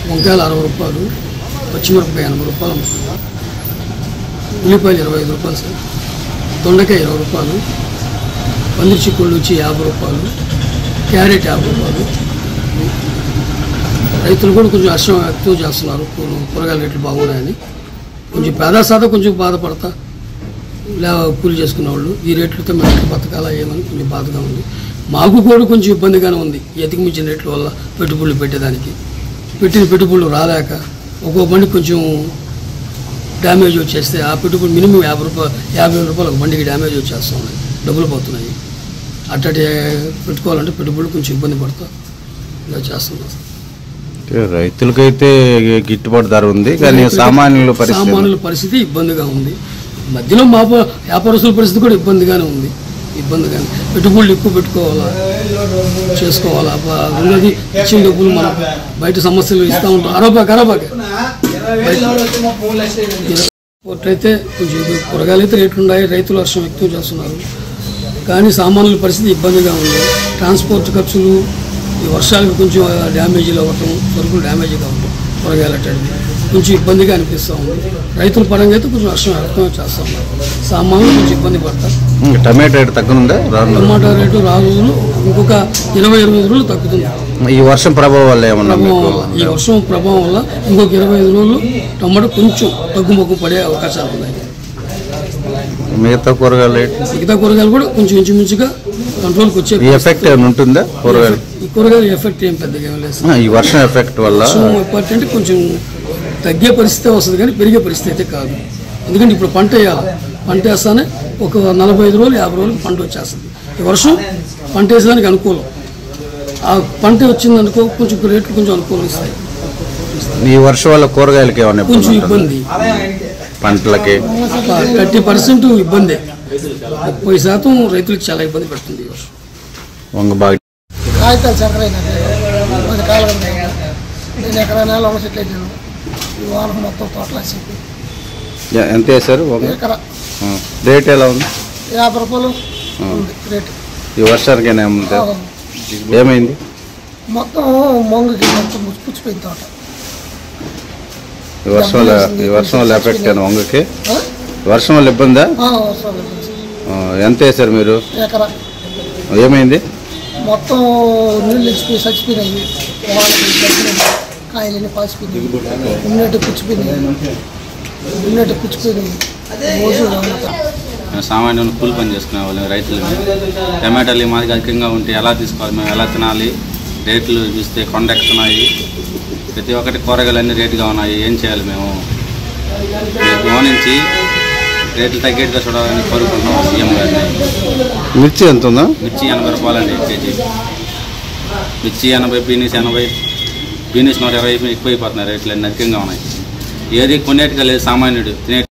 వంకాయలు అరవై రూపాయలు పచ్చిమిరపకాయ ఎనభై రూపాయలు అమ్ముతున్నాం ఉల్లిపాయలు ఇరవై ఐదు రూపాయలు సార్ దొండకాయ ఇరవై రూపాయలు పన్నీర్ చిక్కుళ్ళు వచ్చి యాభై రూపాయలు క్యారెట్ యాభై రూపాయలు రైతులు కూడా కొంచెం హర్షం వ్యక్తం చేస్తున్నారు కూ- కూరగాయల రేట్లు బాగున్నాయని కొంచెం పేద సాదా కొంచెం బాధపడతా లే కూలి చేసుకున్న వాళ్ళు ఈ రేట్లతో మేము ఎట్లా బతకాలా ఏమని కొంచెం బాధగా ఉంది మాకు కూడా కొంచెం ఇబ్బందిగానే ఉంది ఎతికి మించిన రేట్ల వల్ల పెట్టుబడులు పెట్టేదానికి పెట్టిన పెట్టుబడులు రాలేక ఒక్కో బండి కొంచెం డ్యామేజ్ వచ్చేస్తే ఆ పెట్టుబడి మినిమం యాభై రూపాయలు యాభై వేల రూపాయలు ఒక బండికి డ్యామేజ్ వచ్చేస్తున్నాయి డబ్బులు పోతున్నాయి అట్టటి పెట్టుకోవాలంటే పెట్టుబడులు కొంచెం ఇబ్బంది పడతా ఇలా చేస్తున్నాం అంటే రైతులకైతే గిట్టుబాటు ధర ఉంది కానీ సామాన్యుల పరిస్థితి సామాన్యుల పరిస్థితి ఇబ్బందిగా ఉంది మధ్యలో మా ప- వ్యాపారస్తుల పరిస్థితి కూడా ఇబ్బందిగానే ఉంది ఇబ్బందిగానే పెట్టుబడులు ఎక్కువ పెట్టుకోవాలా చేసుకోవాలా బ- రెండోది ఇచ్చిన డబ్బులు మనం బయట సమస్యలు ఇస్తూ ఉంటాం అరబాక్ అరబాక్ అయితే కొంచెం ఇది కూరగాయలు అయితే రేట్లు ఉన్నాయి రైతులు హర్షం వ్యక్తం చేస్తున్నారు కానీ సామాన్యుల పరిస్థితి ఇబ్బందిగా ఉంది ట్రాన్స్పోర్ట్ ఖర్చులు ఈ వర్షాలకు కొంచెం డ్యామేజీలు అవ్వటం సరుకులు డ్యామేజ్ కావటం కూరగాయలు అట్టండి కొంచెం ఇబ్బందిగా అనిపిస్తూ ఉంది రైతుల పరంగా అయితే కొంచెం హర్షం వ్యక్తం చేస్తూ ఉన్నారు సామాన్యులు కొంచెం ఇబ్బంది పడతారు ఉం, టమాటా రేటు తగ్గనుందా రాను టమాటా రేటు రాజులు ఇంకొక ఇరవై ఇరవై రోజులు తగ్గుతుంది ఈ వర్షం ప్రభావం వల్ల ఏమన్నా ప్రభావం మీకు వల్ల ఈ వర్షం ప్రభావం వల్ల ఇంకొక ఇరవై ఐదు రోజులు టమాటా కొంచెం తగ్గుముగ్గు పడే అవకాశాలు ఉన్నాయి మిగతా కూరగాయల రేటు మిగతా కూరగాయలు కూడా కొంచెం ఇంచుమించుగా కంట్రోల్కి వచ్చే ఈ ఎఫెక్ట్ ఏమైనా ఉంటుందా కూరగాయలు ఈ కూరగాయల ఎఫెక్ట్ ఏం పెద్దగా ఏం లేదు ఆ, ఈ వర్షం ఎఫెక్ట్ వల్ల వర్షం ఇంపార్టెంట్ కొంచెం తగ్గే పరిస్థితి వస్తుంది కానీ పెరిగే పరిస్థితి అయితే కాదు ఎందుకంటే ఇప్పుడు పంట వేయాలి పంట వేస్తానే ఒక నలభై ఐదు రోజులు యాభై రోజులు పంట వచ్చేస్తుంది ఈ వర్షం పంట వేసేదానికి అనుకూలం ఆ పంట వచ్చిందనుకో కొంచెం రేట్లు కొంచెం అనుకూలం ఇస్తాయి ఈ వర్షం వల్ల కూరగాయలకి ఏమైనా కొంచెం ఇబ్బంది ఉంటుందా? ఇబ్బంది పంటలకి థర్టీ పర్సెంట్ ఇబ్బందే ముప్పై శాతం రైతులకు చాలా ఇబ్బంది పెడుతుంది ఈ వర్షం వంగ బాగా కాగితాలు చక్కరైన పది కాలం నేను ఎకరా నెల ఒక చెట్లు వేసాను ఈ వారం మొత్తం తోటలేసి ఎ- ఎంత వేశారు వంగ ఎకరా ఆ, రేట్ ఎలా ఉంది యాభై రూపాయలు ఉంది రేటు ఈ వర్షానికి ఏమైంది ఏమైంది మొత్తం మొంగుకి మొత్తం ముచ్చి పుచ్చిపోయింది తోట ఈ వర్షం వల్ల ఈ వర్షం వల్ల ఎఫెక్ట్ అయిన వంగకి ఆ? వర్షం వల్ల ఇబ్బందా ఆ, అవసరం లేదు. ఆ, ఎంత వేశారు మీరు ఎకరా ఏమైంది మొత్తం నీళ్ళు ఇచ్చిపోయి చచ్చిపోయినాయి వాళ్ళకి దెబ్బతిన్నాయి. కాయలన్నీ పాసిపోయినాయి ఉన్నట్టు పుచ్చిపోయినాయి ఉన్నట్టు పుచ్చిపోయినాయి రోజు అమ్ముతాం మేము సామాన్యులు కూలి పని చేసుకునే వాళ్ళు రైతులు టమాటాలు ఈ మాదిరి అధికంగా ఉంటే ఎలా తీసుకోవాలి మేము ఎలా తినాలి రేట్లు చూస్తే కొండెక్కుతున్నాయి ప్రతి ఒక్కటి కూరగాయలు అన్ని రేటుగా ఉన్నాయి ఏం చేయాలి మేము మీరు గమనించి రేట్లు తగ్గేట్టుగా చూడాలని కోరుకుంటున్నాం సీఎం గారిని మిర్చి ఎంత ఉందా మిర్చి ఎనభై రూపాయలండి కేజీ మిర్చి ఎనభై బీనీస్ ఎనభై బీనీస్ నూట ఇరవై ఎక్కువ అయిపోతున్నాయి రేట్లు అన్ని అధికంగా ఉన్నాయి ఏది కొనేట్టుగా లేదు సామాన్యుడు తినే